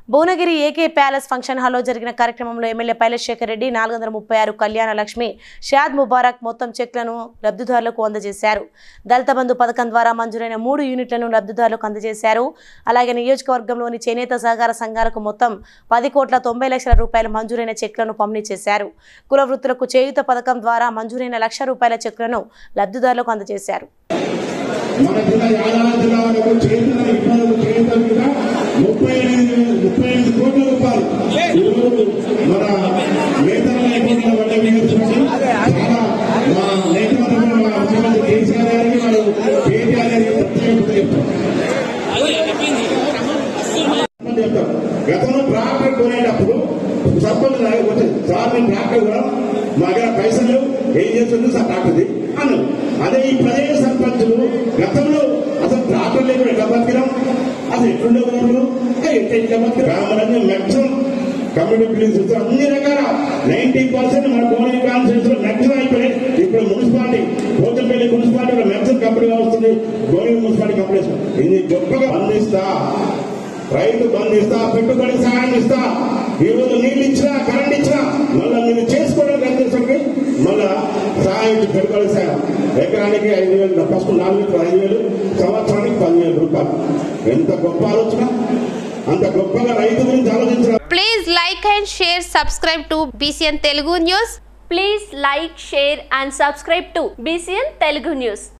Bhuvanagiri AK palace function హాల్లో జరిగిన కార్యక్రమంలో ఎమ్మెల్యే పైలశేఖర్ రెడ్డి నాలుగు వందల ముప్పై ఆరు కళ్యాణ లక్ష్మి షాద్ ముబారక్ మొత్తం చెక్లను లబ్ధిదారులకు అందజేశారు దళిత బంధు పథకం ద్వారా మంజూరైన మూడు యూనిట్లను లబ్ధిదారులకు అందజేశారు అలాగే నియోజకవర్గంలోని చేనేత సహకార సంఘాలకు మొత్తం పది కోట్ల తొంభై లక్షల రూపాయల మంజూరైన చెక్లను పంపిణీ చేశారు కుల వృత్తులకు చేయూత పథకం ద్వారా మంజూరైన లక్ష రూపాయల చెక్లను లబ్ధిదారులకు అందజేశారు మన జిల్లా యాదాద్రి జిల్లా వరకు చేతుల ఇబ్బందులు చేయడం మీద ముప్పై ఎనిమిది ముప్పై ఎనిమిది కోట్ల రూపాయలు ఈరోజు మన నేతల అకౌంట్ల వల్ల వేస్తున్నది చాలా మా నేతల మన ముఖ్యమంత్రి కేసీఆర్ గారికి వాళ్ళు కేటీఆర్ గారికి ప్రత్యేకత చెప్తాం చెప్తాం గతంలో ట్రాక్టర్ కొనేటప్పుడు సర్పంచ్ నాకు వచ్చింది సార్ నేను ట్రాక్టర్ కూడా మా దగ్గర పైసలు లేవు ఏం చేస్తుంది సార్ ట్రాక్టర్ది అన్నాడు అదే ఈ ప్రదేశ సర్పంచులు గతంలో అసలు ట్రాక్టర్ లేకుండా ఎట్లా బతికినాం అసలు ఎట్లుండే ఊళ్ళు ఎట్లా ఎట్లా బతికి రామరాజ్యం మ్యాక్సిమం కమ్యూనిటీ బిల్డింగ్స్ అన్ని రకాల నైన్టీ పర్సెంట్ మన కోని కాన్స్టిట్యూన్స్ లో మ్యాక్సిమం అయిపోయినాయి ఇప్పుడు మున్సిపాలిటీ పోచంపల్లి మున్సిపాలిటీలో మ్యాక్సిమం కంపెనీగా వస్తుంది గోని మున్సిపాలిటీ కంపెనీస్ ఇది గొప్పగా అందిస్తా రైతు బంధు ఇస్తా పెట్టుబడి సహాయం ఇస్తా ఈ రోజు నీళ్ళు ఇచ్చినా కరెంట్ ఇచ్చినా మళ్ళా మీరు చేసుకోవడానికి అందించండి మళ్ళా సహాయం ఇచ్చి పెట్టుబడి సహాయం ఎకరానికి ఐదు వేలు ఫస్ట్ నాలుగు వేలు ఐదు వేలు సంవత్సరానికి పదివేల రూపాయలు ఎంత గొప్ప ఆలోచన అంత గొప్పగా రైతు గురించి ఆలోచించిన Please like and share, subscribe to BCN Telugu News. Please like, share and subscribe to BCN Telugu News.